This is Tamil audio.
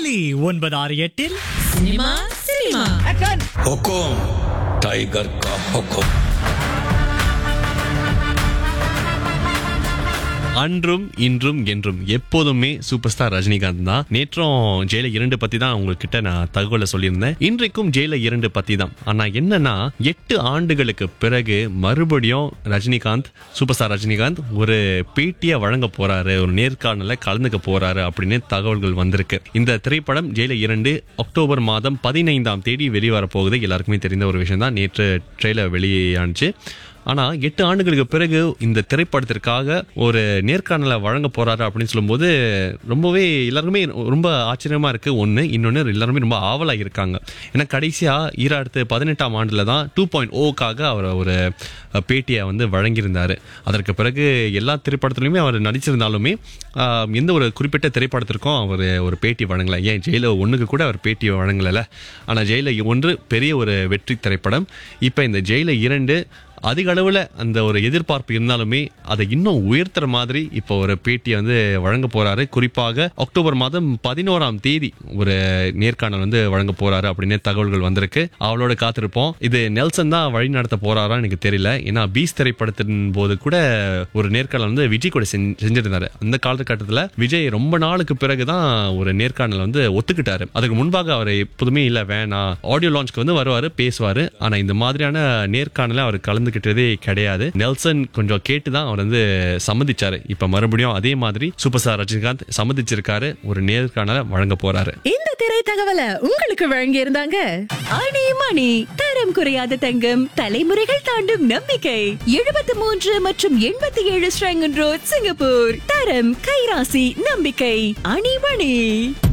ஒலி ஒன்பது ஆறு எட்டில் சினிமா சினிமா हुकुम टाइगर का हुकुम அன்றும் இன்றும் என்றும் எப்போதுமே சூப்பர் ஸ்டார் ரஜினிகாந்த் தான் நேற்றும் ஜெயில இரண்டு பத்தி தான் உங்ககிட்ட நான் தகவலை சொல்லியிருந்தேன் இன்றைக்கும் ஜெயில இரண்டு பத்தி தான் ஆனா என்னன்னா எட்டு ஆண்டுகளுக்கு பிறகு மறுபடியும் ரஜினிகாந்த் சூப்பர் ஸ்டார் ரஜினிகாந்த் ஒரு பேட்டியை வழங்க போறாரு ஒரு நேர்காணல கலந்துக்க போறாரு அப்படின்னு தகவல்கள் வந்திருக்கு இந்த திரைப்படம் ஜெயில இரண்டு அக்டோபர் மாதம் பதினைந்தாம் தேதி வெளிவர போகுது எல்லாருக்குமே தெரிந்த ஒரு விஷயம் தான் நேற்று ட்ரெய்லர் வெளியானுச்சு ஆனா எட்டு ஆண்டுகளுக்கு பிறகு இந்த திரைப்படத்திற்காக ஒரு நேர்காணலை வழங்க போறாரு அப்படின்னு சொல்லும்போது ரொம்பவே எல்லாருமே ரொம்ப ஆச்சரியமா இருக்கு ஒண்ணு இன்னொன்னு எல்லாருமே ரொம்ப ஆவலா இருக்காங்க ஏன்னா கடைசியா ஈராயிரத்து பதினெட்டாம் ஆண்டுல தான் டூ பாயிண்ட் ஓக்காக அவர் ஒரு பேட்டியை வந்து வழங்கியிருந்தாரு அதற்கு பிறகு எல்லா திரைப்படத்துலையுமே அவர் நடிச்சிருந்தாலுமே ஆஹ், எந்த ஒரு குறிப்பிட்ட திரைப்படத்திற்கும் அவர் ஒரு பேட்டி வழங்கல ஏன் ஜெயில ஒண்ணுக்கு கூட அவர் பேட்டி வழங்கல ஆனா ஜெயில ஒன்று பெரிய ஒரு வெற்றி திரைப்படம் இப்ப இந்த ஜெயில இரண்டு அதிக அளவில் அந்த ஒரு எதிர்பார்ப்பு இருந்தாலுமே அதை இன்னும் உயர்த்துற மாதிரி இப்போ ஒரு பேட்டியை வந்து வழங்க போறாரு குறிப்பாக அக்டோபர் மாதம் பதினோராம் தேதி ஒரு நேர்காணல் வந்து வழங்க போறாரு அப்படின்னு தகவல்கள் வந்திருக்கு அவளோட காத்திருப்போம் இது நெல்சன் தான் வழி நடத்த போறாரா எனக்கு தெரியல ஏன்னா பீஸ் திரைப்படத்தின் போது கூட ஒரு நேர்காணல் வந்து விஜய் கூட செஞ்சு- செஞ்சிருந்தாரு அந்த காலகட்டத்தில் விஜய் ரொம்ப நாளுக்கு பிறகுதான் ஒரு நேர்காணல் வந்து ஒத்துக்கிட்டாரு அதுக்கு முன்பாக அவர் எப்போதுமே இல்ல வேணாம் ஆடியோ லான்ச்க்கு வந்து வருவாரு பேசுவாரு ஆனா இந்த மாதிரியான நேர்காணல அவர் கலந்துக்கிட்டதே கிடையாது நெல்சன் கொஞ்சம் கேட்டு தான் அவர் வந்து சம்மதிச்சாரு இப்ப மறுபடியும் அதே மாதிரி சூப்பர் ஸ்டார் ரஜினிகாந்த் சம்மதிச்சிருக்காரு ஒரு நேர்காணல வழங்க போறாரு இந்த திரை தகவலை உங்களுக்கு வழங்கி இருந்தாங்க அணி மணி தரம் குறையாத தங்கம் தலைமுறைகள் தாண்டும் நம்பிக்கை எழுபத்தி மூன்று மற்றும் எண்பத்தி ஏழு ஸ்ரங்கன் ரோட் சிங்கப்பூர் தரம் கைராசி நம்பிக்கை அணி மணி